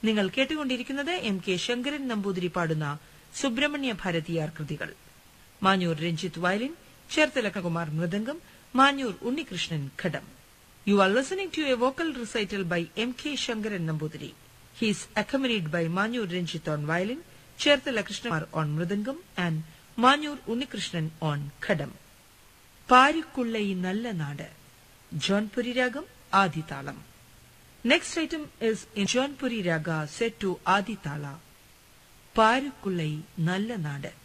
നിങ്ങൾ കേട്ടുകൊണ്ടിരിക്കുന്നത് M K Sankaran Namboothiri പാടുന്ന സുബ്രഹ്മണ്യ ഭാരതിയാർ കൃതികൾ മാഞ്ഞൂർ രഞ്ജിത്ത് വയലിൻ ചേർത്തലക്കകുമാർ mridangam Manjoor Unnikrishnan ghatam you are listening to a vocal recital by M K Sankaran Namboothiri he is accompanied by Manjoor Ranjith on violin Cherthala Krishnakumar on mridangam and Manjoor Unnikrishnan on ghatam പാരിക്കുള്ള ഈ നല്ല നാട് ജോൺപുരി രാഗം ആദിതാളം next item is in Jonpuri raga set to Aditala പാരുക്കുള്ള ഈ നല്ല നാട്